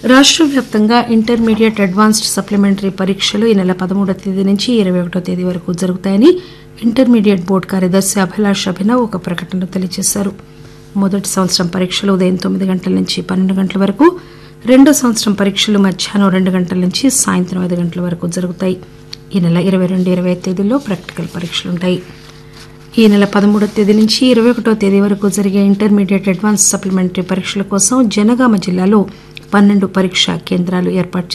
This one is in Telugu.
రాష్ట్ర వ్యాప్తంగా ఇంటర్మీడియట్ అడ్వాన్స్డ్ సప్లిమెంటరీ పరీక్షలు ఈ నెల పదమూడవ తేదీ నుంచి ఇరవై ఒకటో తేదీ వరకు జరుగుతాయని ఇంటర్మీడియట్ బోర్డు కార్యదర్శి అభిలాష్ అభినవ్ ఒక ప్రకటనలో తెలియజేశారు మొదటి సంవత్సరం పరీక్షలు ఉదయం తొమ్మిది గంటల నుంచి పన్నెండు గంటల వరకు రెండో సంవత్సరం పరీక్షలు మధ్యాహ్నం రెండు గంటల నుంచి సాయంత్రం ఐదు గంటల వరకు జరుగుతాయి ఈ నెల ఇరవై రెండు ఇరవై ఐదు తేదీల్లో ప్రాక్టికల్ పరీక్షలుంటాయి ఈ నెల పదమూడవ తేదీ నుంచి ఇరవై ఒకటో తేదీ వరకు జరిగే ఇంటర్మీడియట్ అడ్వాన్స్ సప్లిమెంటరీ పరీక్షల కోసం జనగామ జిల్లాలో పన్నెండు పరీక్షా కేంద్రాలు ఏర్పాటు